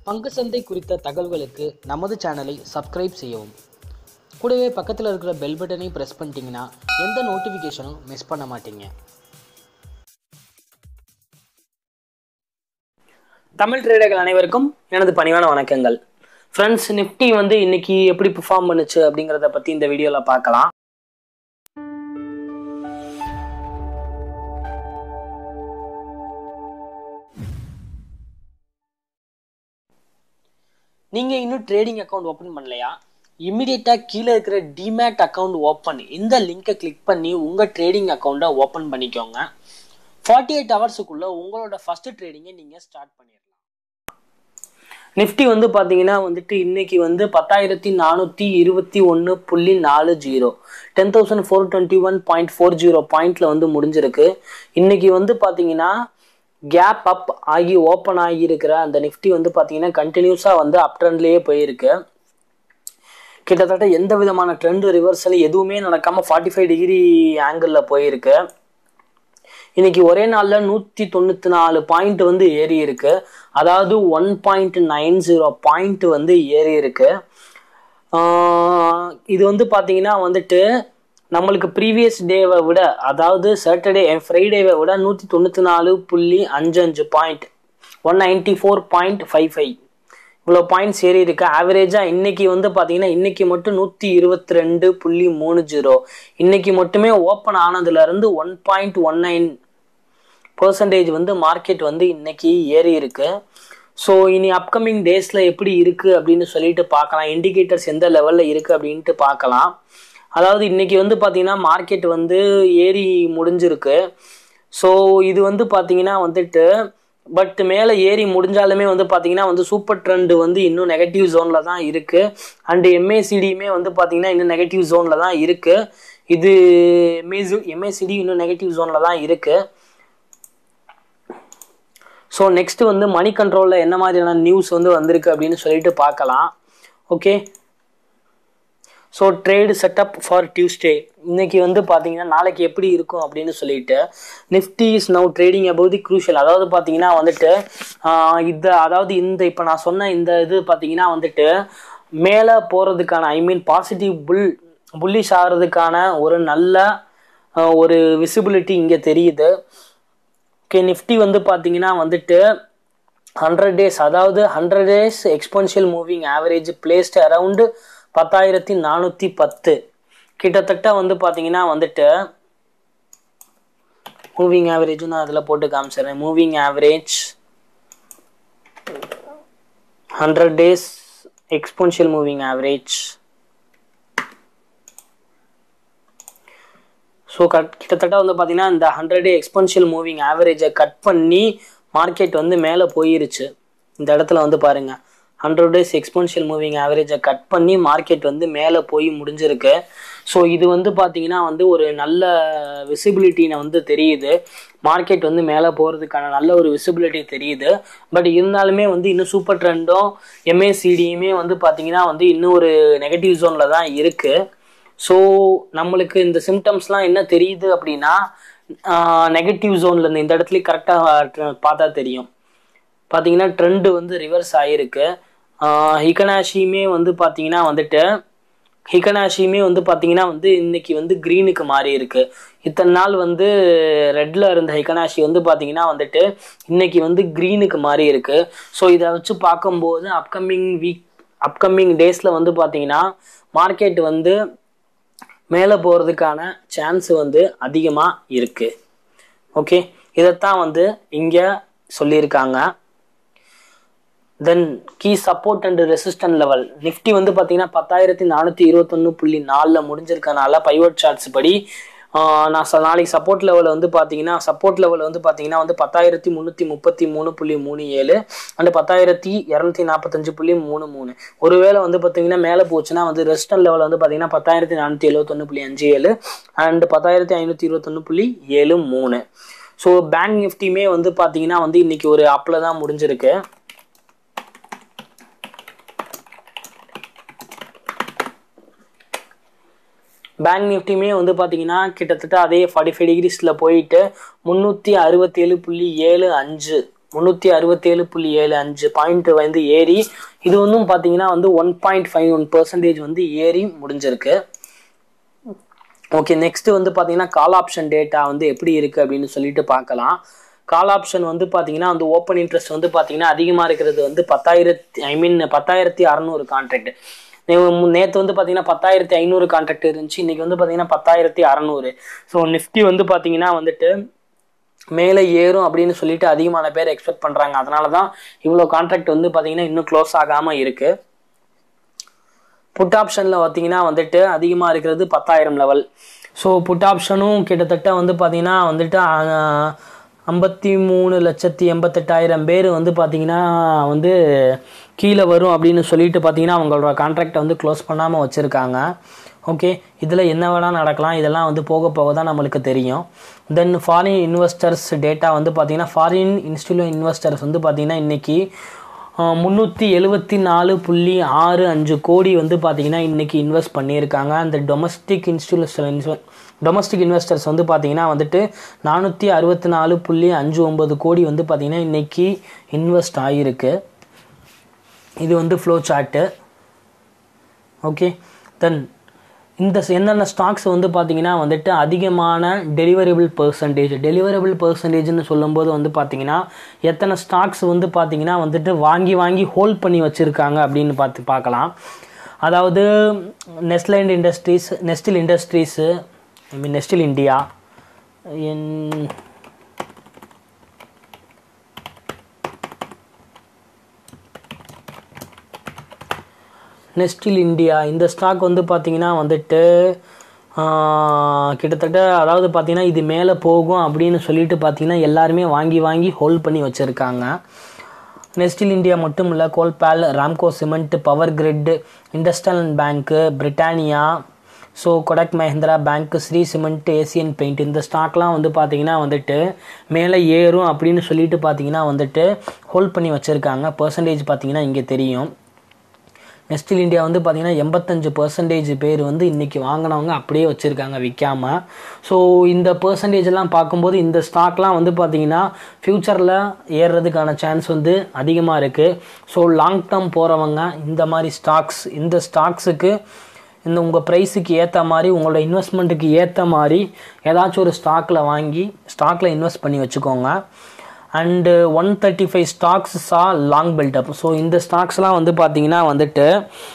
பங்கு சந்தை குறித்த தகவல்களுக்கு நமது சேனலை சப்ஸ்கிரைப் செய்யவும் கூடவே பக்கத்தில் இருக்கிற பெல் பட்டனை ப்ரெஸ் பண்ணிட்டீங்கன்னா எந்த நோட்டிஃபிகேஷனும் மிஸ் பண்ண மாட்டீங்க தமிழ் ட்ரேடர்கள் அனைவருக்கும் எனது பணிவான வணக்கங்கள் ஃப்ரெண்ட்ஸ் நிஃப்டி வந்து இன்னைக்கு எப்படி பெர்ஃபார்ம் பண்ணுச்சு அப்படிங்கிறத பற்றி இந்த வீடியோவில் பார்க்கலாம் நீங்கள் இன்னும் ட்ரேடிங் அக்கௌண்ட் ஓப்பன் பண்ணலையா இம்மிடியட்டாக கீழே இருக்கிற டிமேட் அக்கௌண்ட் ஓப்பன் இந்த லிங்கை கிளிக் பண்ணி உங்கள் ட்ரேடிங் அக்கௌண்ட்டை ஓப்பன் பண்ணிக்கோங்க ஃபார்ட்டி எயிட் ஹவர்ஸுக்குள்ளே உங்களோட ஃபஸ்ட்டு ட்ரேடிங்கை நீங்கள் ஸ்டார்ட் பண்ணிடலாம் நிஃப்டி வந்து பார்த்தீங்கன்னா வந்துட்டு இன்னைக்கு வந்து பத்தாயிரத்தி நானூற்றி இருபத்தி ஒன்று புள்ளி நாலு zero ten thousand four twenty one point four zero பாயிண்ட்ல வந்து முடிஞ்சிருக்கு இன்னைக்கு வந்து பார்த்தீங்கன்னா கேப் அப் ஆகி ஓப்பன் ஆகி இருக்கிற அந்த நிஃப்டி வந்து பார்த்தீங்கன்னா கண்டினியூஸாக வந்து அப் ட்ரெண்ட்லேயே போயிருக்கு கிட்டத்தட்ட எந்த விதமான ட்ரெண்ட் ரிவர்சல் எதுவுமே நடக்காமல் ஃபார்ட்டி ஃபைவ் டிகிரி ஆங்கிளில் போயிருக்கு இன்னைக்கு ஒரே நாளில் நூற்றி தொண்ணூற்றி நாலு பாயிண்ட் வந்து ஏறி இருக்கு அதாவது one point nine zero point வந்து ஏறி இருக்கு ஆஹ் இது வந்து பார்த்தீங்கன்னா வந்துட்டு நம்மளுக்கு ப்ரீவியஸ் டேவை விட அதாவது சாட்டர்டே ஃப்ரைடேவை விட நூற்றி தொண்ணூற்றி நாலு புள்ளி அஞ்சு அஞ்சு point one ninety four point five five இவ்வளோ பாயிண்ட்ஸ் ஏறி இருக்கு ஆவரேஜாக இன்னைக்கு வந்து பார்த்தீங்கன்னா இன்னைக்கு மட்டும் நூற்றி இருபத்தி ரெண்டு புள்ளி மூணு ஜீரோ இன்னைக்கு மட்டுமே ஓப்பன் ஆனதுலேருந்து one point one nine percentage வந்து மார்க்கெட் வந்து இன்னைக்கு ஏறி இருக்கு ஸோ இனி அப்கமிங் டேஸில் எப்படி இருக்குது அப்படின்னு சொல்லிட்டு பார்க்கலாம் இண்டிகேட்டர்ஸ் எந்த லெவலில் இருக்குது அப்படின்ட்டு பார்க்கலாம் அதாவது இன்னைக்கு வந்து பார்த்தீங்கன்னா மார்க்கெட் வந்து ஏறி முடிஞ்சிருக்கு ஸோ இது வந்து பார்த்தீங்கன்னா வந்துட்டு பட் மேலே ஏறி முடிஞ்சாலுமே வந்து பார்த்தீங்கன்னா வந்து சூப்பர் ட்ரெண்ட் வந்து இன்னும் நெகட்டிவ் ஜோனில் தான் இருக்குது அண்டு எம்ஏசிடியுமே வந்து பார்த்தீங்கன்னா இன்னும் நெகட்டிவ் ஜோனில் தான் இருக்குது இது எம்ஏசி எம்ஏசிடி இன்னும் நெகட்டிவ் ஜோனில் தான் இருக்குது ஸோ நெக்ஸ்ட் வந்து மணி கண்ட்ரோலில் என்ன மாதிரியான நியூஸ் வந்து வந்திருக்கு அப்படின்னு சொல்லிட்டு பார்க்கலாம் okay so trade setup for Tuesday இன்னைக்கு வந்து பார்த்தீங்கன்னா நாளைக்கு எப்படி இருக்கும் அப்படின்னு சொல்லிட்டு Nifty is now trading above the crucial அதாவது பார்த்தீங்கன்னா வந்துட்டு ஆஹ் இந்த அதாவது இந்த இப்போ நான் சொன்ன இந்த இது பார்த்தீங்கன்னா வந்துட்டு மேலே போகிறதுக்கான ஐ மீன் பாசிட்டிவ் புல் புல்லிஷ் ஆகிறதுக்கான ஒரு நல்ல ஆஹ் ஒரு விசிபிலிட்டி இங்கே தெரியுது ஓகே நிஃப்டி வந்து பார்த்தீங்கன்னா வந்துட்டு ஹண்ட்ரட் டேஸ் அதாவது hundred days exponential moving average placed around பத்தாயிரத்தி நானூற்றி பத்து கிட்டத்தட்ட வந்து பார்த்தீங்கன்னா வந்துட்டு மூவிங் ஆவரேஜ் நான் அதில் போட்டு காமிச்சிடுறேன் moving average hundred days exponential moving average so cut கிட்டத்தட்ட வந்து பார்த்தீங்கன்னா இந்த ஹண்ட்ரட் டே எக்ஸ்பென்ஷியல் மூவிங் ஆவரேஜை கட் பண்ணி மார்க்கெட் வந்து மேலே போயிருச்சு இந்த இடத்துல வந்து பாருங்க ஹண்ட்ரட் டேஸ் எக்ஸ்பென்ஷியல் மூவிங் ஆவரேஜை கட் பண்ணி மார்க்கெட் வந்து மேலே போய் முடிஞ்சிருக்கு ஸோ இது வந்து பார்த்தீங்கன்னா வந்து ஒரு நல்ல விசிபிலிட்டினை வந்து தெரியுது மார்க்கெட் வந்து மேலே போகிறதுக்கான நல்ல ஒரு விசிபிலிட்டி தெரியுது பட் இருந்தாலுமே வந்து இன்னும் சூப்பர் ட்ரெண்டும் எம்ஏசிடியுமே வந்து பார்த்தீங்கன்னா வந்து இன்னும் ஒரு நெகட்டிவ் ஜோனில் தான் இருக்குது ஸோ நம்மளுக்கு இந்த சிம்டம்ஸ்லாம் என்ன தெரியுது அப்படின்னா நெகட்டிவ் ஜோனில் இருந்து இந்த இடத்துல கரெக்டாக பார்த்தா தெரியும் பார்த்தீங்கன்னா ட்ரெண்டு வந்து ரிவர்ஸ் ஆகிருக்கு ஹிகனாஷியுமே வந்து பார்த்தீங்கன்னா வந்துட்டு ஹிகனாஷியுமே வந்து பார்த்தீங்கன்னா வந்து இன்னைக்கு வந்து க்ரீனுக்கு மாறி இருக்கு இத்தனை நாள் வந்து ரெட்டில் இருந்த ஹிகனாஷி வந்து பார்த்தீங்கன்னா வந்துட்டு இன்னைக்கு வந்து க்ரீனுக்கு மாறி இருக்கு ஸோ இதை வச்சு பார்க்கும்போது அப்கமிங் வீக் அப்கமிங் டேஸில் வந்து பார்த்தீங்கன்னா மார்க்கெட் வந்து மேலே போகிறதுக்கான சான்ஸ் வந்து அதிகமாக இருக்குது ஓகே இதைத்தான் வந்து இங்கே சொல்லியிருக்காங்க then key support and resistant level Nifty வந்து பார்த்தீங்கன்னா பத்தாயிரத்தி நானூற்றி இருபத்தொன்று புள்ளி நாலில் முடிஞ்சிருக்கனால பைவட் சார்ட்ஸ் படி நான் ச நாளைக்கு சப்போர்ட் லெவலில் வந்து பார்த்தீங்கன்னா சப்போர்ட் லெவலில் வந்து பார்த்தீங்கன்னா வந்து பத்தாயிரத்தி முந்நூற்றி முப்பத்தி மூணு புள்ளி மூணு ஏழு அண்டு பத்தாயிரத்தி இரநூத்தி நாற்பத்தஞ்சு புள்ளி மூணு மூணு ஒருவேளை வந்து பார்த்தீங்கன்னா மேலே போச்சுன்னா வந்து ரெஸ்டன் லெவல் வந்து பார்த்தீங்கன்னா பத்தாயிரத்தி நானூற்றி எழுபத்தொன்று புள்ளி அஞ்சு ஏழு அண்டு பத்தாயிரத்தி ஐநூற்றி இருபத்தொன்று புள்ளி ஏழு மூணு ஸோ பேங்க் நிஃப்டியுமே வந்து பார்த்தீங்கன்னா வந்து இன்னைக்கு ஒரு அப்பில் தான் முடிஞ்சிருக்கு பேங்க் நிஃப்டியுமே வந்து பார்த்தீங்கன்னா கிட்டத்தட்ட அதே ஃபார்ட்டி ஃபைவ் டிகிரிஸில் போயிட்டு முந்நூற்றி அறுபத்தேழு புள்ளி ஏழு அஞ்சு முந்நூற்றி அறுபத்தேழு புள்ளி ஏழு அஞ்சு பாயிண்ட் வந்து ஏறி இது வந்தும் பார்த்தீங்கன்னா வந்து one point five one percentage வந்து ஏறி முடிஞ்சிருக்கு ஓகே நெக்ஸ்ட் வந்து பார்த்தீங்கன்னா கால் ஆப்ஷன் டேட்டா வந்து எப்படி இருக்குது அப்படின்னு சொல்லிட்டு பார்க்கலாம் கால் ஆப்ஷன் வந்து பார்த்தீங்கன்னா வந்து ஓப்பன் இன்ட்ரெஸ்ட் வந்து பார்த்தீங்கன்னா அதிகமாக இருக்கிறது வந்து பத்தாயிரத்தி ஐ மீன் பத்தாயிரத்தி அறநூறு கான்ட்ராக்ட் நேற்று வந்து பார்த்தீங்கன்னா பத்தாயிரத்தி ஐநூறு கான்ட்ராக்ட் இருந்துச்சு இன்னைக்கு வந்து பார்த்தீங்கன்னா பத்தாயிரத்தி அறநூறு ஸோ நிஃப்டி வந்து பார்த்தீங்கன்னா வந்துட்டு மேலே ஏறும் அப்படின்னு சொல்லிட்டு அதிகமான பேர் எக்ஸ்பெக்ட் பண்ணுறாங்க அதனால தான் இவ்வளோ கான்ட்ராக்ட் வந்து பார்த்தீங்கன்னா இன்னும் க்ளோஸ் ஆகாமல் இருக்குது புட் ஆப்ஷனில் பார்த்தீங்கன்னா வந்துட்டு அதிகமாக இருக்கிறது பத்தாயிரம் லெவல் ஸோ புட் ஆப்ஷனும் கிட்டத்தட்ட வந்து பார்த்தீங்கன்னா வந்துட்டு ஐம்பத்தி மூணு லட்சத்தி எண்பத்தெட்டாயிரம் பேர் வந்து பார்த்தீங்கன்னா வந்து கீழே வரும் அப்படின்னு சொல்லிட்டு பார்த்தீங்கன்னா அவங்களோட கான்ட்ராக்டை வந்து க்ளோஸ் பண்ணாமல் வச்சுருக்காங்க ஓகே இதில் என்ன வேணால் நடக்கலாம் இதெல்லாம் வந்து போக போக தான் நம்மளுக்கு தெரியும் தென் ஃபாரின் இன்வெஸ்டர்ஸ் டேட்டா வந்து பார்த்தீங்கன்னா ஃபாரின் இன்ஸ்டியூட் இன்வெஸ்டர்ஸ் வந்து பார்த்தீங்கன்னா இன்றைக்கி முந்நூற்றி எழுபத்தி நாலு புள்ளி ஆறு அஞ்சு கோடி வந்து பார்த்தீங்கன்னா இன்றைக்கி இன்வெஸ்ட் பண்ணியிருக்காங்க அந்த டொமஸ்டிக் இன்ஸ்டியூஷன் டொமஸ்டிக் இன்வெஸ்டர்ஸ் வந்து பார்த்தீங்கன்னா வந்துட்டு நானூற்றி அறுபத்தி நாலு புள்ளி அஞ்சு ஒம்பது கோடி வந்து பார்த்தீங்கன்னா இன்றைக்கி இன்வெஸ்ட் ஆகிருக்கு இது வந்து ஃப்ளோ சார்ட்டு ஓகே தென் இந்த என்னென்ன ஸ்டாக்ஸ் வந்து பார்த்தீங்கன்னா வந்துட்டு அதிகமான டெலிவரபிள் பர்சன்டேஜ் டெலிவரபிள் பர்சன்டேஜ்னு சொல்லும்போது வந்து பார்த்தீங்கன்னா எத்தனை ஸ்டாக்ஸ் வந்து பார்த்தீங்கன்னா வந்துட்டு வாங்கி வாங்கி ஹோல்ட் பண்ணி வச்சுருக்காங்க அப்படின்னு பார்த்து பார்க்கலாம் அதாவது நெஸ்ட்லைண்ட் industries Nestle industries I mean Nestle India என் நெஸ்டில் இந்தியா இந்த ஸ்டாக் வந்து பார்த்தீங்கன்னா வந்துட்டு கிட்டத்தட்ட அதாவது பார்த்தீங்கன்னா இது மேலே போகும் அப்படின்னு சொல்லிட்டு பார்த்தீங்கன்னா எல்லாருமே வாங்கி வாங்கி ஹோல்ட் பண்ணி வச்சுருக்காங்க நெஸ்டில் இந்தியா மட்டும் இல்லை கோல்பேல் Ramco cement power grid industrial bank Britannia so Kotak Mahindra bank Shree cement Asian paint இந்த ஸ்டாக்லாம் வந்து பார்த்தீங்கன்னா வந்துட்டு மேலே ஏறும் அப்படின்னு சொல்லிட்டு பார்த்தீங்கன்னா வந்துட்டு ஹோல்ட் பண்ணி வச்சுருக்காங்க பர்சன்டேஜ் பார்த்தீங்கன்னா இங்கே தெரியும் நெஸ்டில் இந்தியா வந்து பார்த்திங்கன்னா எண்பத்தஞ்சு பர்சன்டேஜ் பேர் வந்து இன்றைக்கி வாங்கினவங்க அப்படியே வச்சுருக்காங்க விற்காம ஸோ இந்த பர்சன்டேஜ்லாம் பார்க்கும்போது இந்த ஸ்டாக்லாம் வந்து பார்த்திங்கன்னா ஃப்யூச்சரில் ஏறுறதுக்கான சான்ஸ் வந்து அதிகமாக இருக்குது ஸோ லாங் டேர்ம் போகிறவங்க இந்த மாதிரி ஸ்டாக்ஸ் இந்த ஸ்டாக்ஸுக்கு இந்த உங்கள் ப்ரைஸுக்கு ஏற்ற மாதிரி உங்களோட இன்வெஸ்ட்மெண்ட்டுக்கு ஏற்ற மாதிரி ஏதாச்சும் ஒரு ஸ்டாக்கில் வாங்கி ஸ்டாக்கில் இன்வெஸ்ட் பண்ணி வச்சுக்கோங்க and one thirty five stocks சா லாங் பில்டப் ஸோ இந்த ஸ்டாக்ஸ்லாம் வந்து பார்த்தீங்கன்னா வந்துட்டு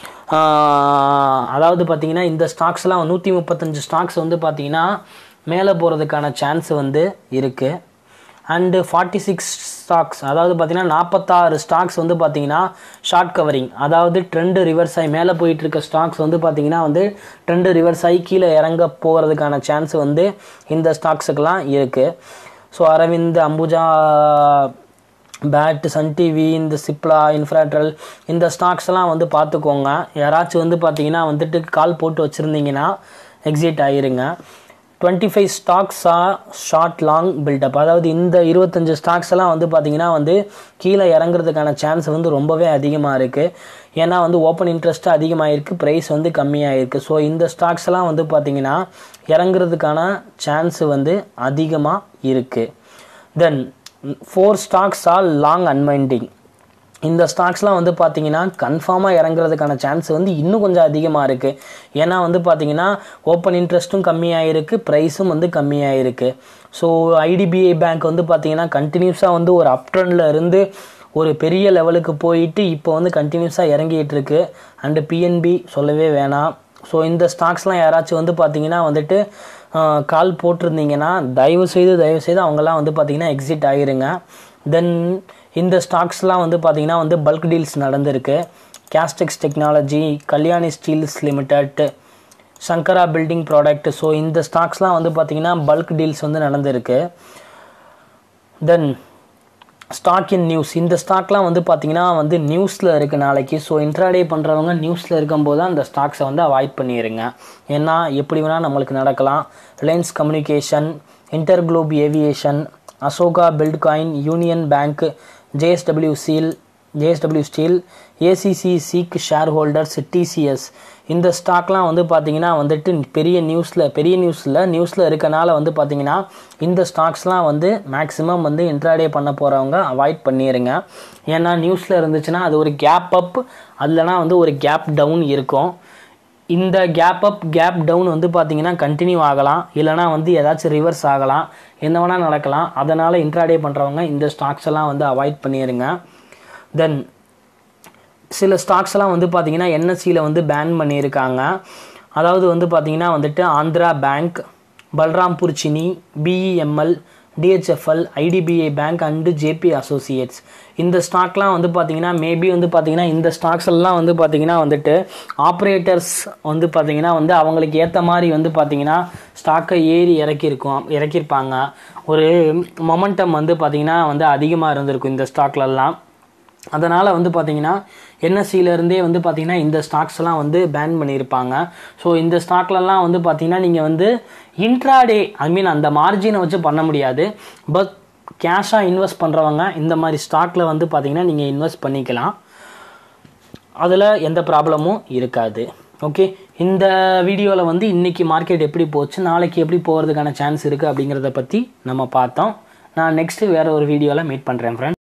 அதாவது பார்த்தீங்கன்னா இந்த ஸ்டாக்ஸ்லாம் நூற்றி முப்பத்தஞ்சு ஸ்டாக்ஸ் வந்து பார்த்தீங்கன்னா மேலே போகிறதுக்கான சான்ஸ் வந்து இருக்குது அண்டு ஃபார்ட்டி சிக்ஸ் ஸ்டாக்ஸ் அதாவது பார்த்தீங்கன்னா நாற்பத்தாறு ஸ்டாக்ஸ் வந்து பார்த்தீங்கன்னா ஷார்ட் கவரிங் அதாவது ட்ரெண்டு ரிவர்ஸ் ஆகி மேலே போயிட்டு இருக்க ஸ்டாக்ஸ் வந்து பார்த்தீங்கன்னா வந்து ட்ரெண்டு ரிவர்ஸ் ஆகி கீழே இறங்க போகிறதுக்கான சான்ஸ் வந்து இந்த ஸ்டாக்ஸுக்கெல்லாம் இருக்குது ஸோ அரவிந்த் அம்புஜா பேட் சன் டிவி இந்த சிப்லா இன்ஃப்ராட்ரல் இந்த ஸ்டாக்ஸ் எல்லாம் வந்து பார்த்துக்கோங்க யாராச்சும் வந்து பார்த்தீங்கன்னா வந்துட்டு கால் போட்டு வச்சுருந்தீங்கன்னா எக்ஸிட் ஆகிருங்க டுவெண்ட்டி ஃபைவ் ஸ்டாக்ஸாக ஷார்ட் லாங் பில்டப் அதாவது இந்த இருபத்தஞ்சு ஸ்டாக்ஸ் எல்லாம் வந்து பார்த்தீங்கன்னா வந்து கீழே இறங்குறதுக்கான சான்ஸ் வந்து ரொம்பவே அதிகமாக இருக்குது ஏன்னா வந்து ஓப்பன் இன்ட்ரெஸ்ட்டு அதிகமாக இருக்குது ப்ரைஸ் வந்து கம்மியாக இருக்குது ஸோ இந்த ஸ்டாக்ஸ் எல்லாம் வந்து பார்த்தீங்கன்னா இறங்குறதுக்கான சான்ஸ் வந்து அதிகமாக இருக்குது then four stocks all long unwinding இந்த ஸ்டாக்ஸ்லாம் வந்து பார்த்தீங்கன்னா கன்ஃபார்மாக இறங்குறதுக்கான சான்ஸ் வந்து இன்னும் கொஞ்சம் அதிகமாக இருக்குது ஏன்னா வந்து பார்த்தீங்கன்னா ஓப்பன் இன்ட்ரெஸ்ட்டும் கம்மியாக இருக்குது ப்ரைஸும் வந்து கம்மியாக இருக்குது ஸோ ஐடிபிஐ பேங்க் வந்து பார்த்தீங்கன்னா கண்டினியூஸாக வந்து ஒரு அப் ட்ரெண்டில் இருந்து ஒரு பெரிய லெவலுக்கு போயிட்டு இப்போ வந்து கண்டினியூஸாக இறங்கிட்டு இருக்கு அண்டு பிஎன்பி சொல்லவே வேணாம் ஸோ இந்த ஸ்டாக்ஸ்லாம் யாராச்சும் வந்து பார்த்தீங்கன்னா வந்துட்டு கால் போட்டிருந்தீங்கன்னா தயவு செய்து தயவு செய்து அவங்கெல்லாம் வந்து பார்த்தீங்கன்னா எக்ஸிட் ஆகிருங்க தென் இந்த ஸ்டாக்ஸ்லாம் வந்து பார்த்தீங்கன்னா வந்து பல்க் டீல்ஸ் நடந்திருக்கு Castex technology Kalyani steels limited Shankara building product so இந்த ஸ்டாக்ஸ்லாம் வந்து பார்த்தீங்கன்னா பல்க் டீல்ஸ் வந்து நடந்திருக்கு தென் ஸ்டாக் இன் நியூஸ் இந்த ஸ்டாக்லாம் வந்து பார்த்தீங்கன்னா வந்து நியூஸில் இருக்குது நாளைக்கு ஸோ இன்ட்ராடே பண்ணுறவங்க நியூஸில் இருக்கும்போது தான் அந்த ஸ்டாக்ஸை வந்து அவாய்ட் பண்ணிடுங்க ஏன்னா எப்படி வேணால் நம்மளுக்கு நடக்கலாம் Reliance communication InterGlobe aviation Ashoka buildcon union bank JSW steel JSW steel ACC சீக் ஷேர் ஹோல்டர்ஸ் டிசிஎஸ் இந்த ஸ்டாக்லாம் வந்து பார்த்தீங்கன்னா வந்துட்டு பெரிய நியூஸில் பெரிய நியூஸில் நியூஸில் இருக்கனால வந்து பார்த்தீங்கன்னா இந்த ஸ்டாக்ஸ்லாம் வந்து மேக்ஸிமம் வந்து இன்ட்ராடே பண்ண போகிறவங்க அவாய்ட் பண்ணிடுங்க ஏன்னா நியூஸில் இருந்துச்சுன்னா அது ஒரு கேப் அப் அதுலனா வந்து ஒரு கேப் டவுன் இருக்கும் இந்த கேப் அப் கேப் டவுன் வந்து பார்த்தீங்கன்னா கண்டினியூ ஆகலாம் இல்லைனா வந்து ஏதாச்சும் ரிவர்ஸ் ஆகலாம் என்ன வேணால் நடக்கலாம் அதனால் இன்ட்ராடே பண்ணுறவங்க இந்த ஸ்டாக்ஸ் எல்லாம் வந்து அவாய்ட் பண்ணிடுங்க தென் சில ஸ்டாக்ஸ் எல்லாம் வந்து பார்த்தீங்கன்னா என்எஸ்சியில் வந்து பேன் பண்ணியிருக்காங்க அதாவது வந்து பார்த்தீங்கன்னா வந்துட்டு Andhra bank Balrampur Chini BEML DHFL IDBI bank and JP associates இந்த ஸ்டாக்லாம் வந்து பார்த்தீங்கன்னா மேபி வந்து பார்த்தீங்கன்னா இந்த ஸ்டாக்ஸ் எல்லாம் வந்து பார்த்தீங்கன்னா வந்துட்டு ஆப்ரேட்டர்ஸ் வந்து பார்த்தீங்கன்னா வந்து அவங்களுக்கு ஏற்ற மாதிரி வந்து பார்த்தீங்கன்னா ஸ்டாக்கை ஏறி இறக்கியிருக்கும் இறக்கியிருப்பாங்க ஒரு மொமெண்டம் வந்து பார்த்தீங்கன்னா வந்து அதிகமாக இருந்திருக்கும் இந்த ஸ்டாக்லலாம் அதனால் வந்து பார்த்தீங்கன்னா என்எஸ்சியிலேருந்தே வந்து பார்த்தீங்கன்னா இந்த ஸ்டாக்ஸ் எல்லாம் வந்து பேன் பண்ணியிருப்பாங்க ஸோ இந்த ஸ்டாக்லலாம் வந்து பார்த்தீங்கன்னா நீங்கள் வந்து இன்ட்ராடே ஐ மீன் அந்த மார்ஜினை வச்சு பண்ண முடியாது பட் கேஷாக இன்வெஸ்ட் பண்ணுறவங்க இந்த மாதிரி ஸ்டாக்கில் வந்து பார்த்தீங்கன்னா நீங்கள் இன்வெஸ்ட் பண்ணிக்கலாம் அதில் எந்த ப்ராப்ளமும் இருக்காது ஓகே இந்த வீடியோவில் வந்து இன்றைக்கி மார்க்கெட் எப்படி போச்சு நாளைக்கு எப்படி போகிறதுக்கான சான்ஸ் இருக்குது அப்படிங்கிறத பற்றி நம்ம பார்த்தோம் நான் நெக்ஸ்ட்டு வேறு ஒரு வீடியோவில் மீட் பண்ணுறேன் ஃப்ரெண்ட்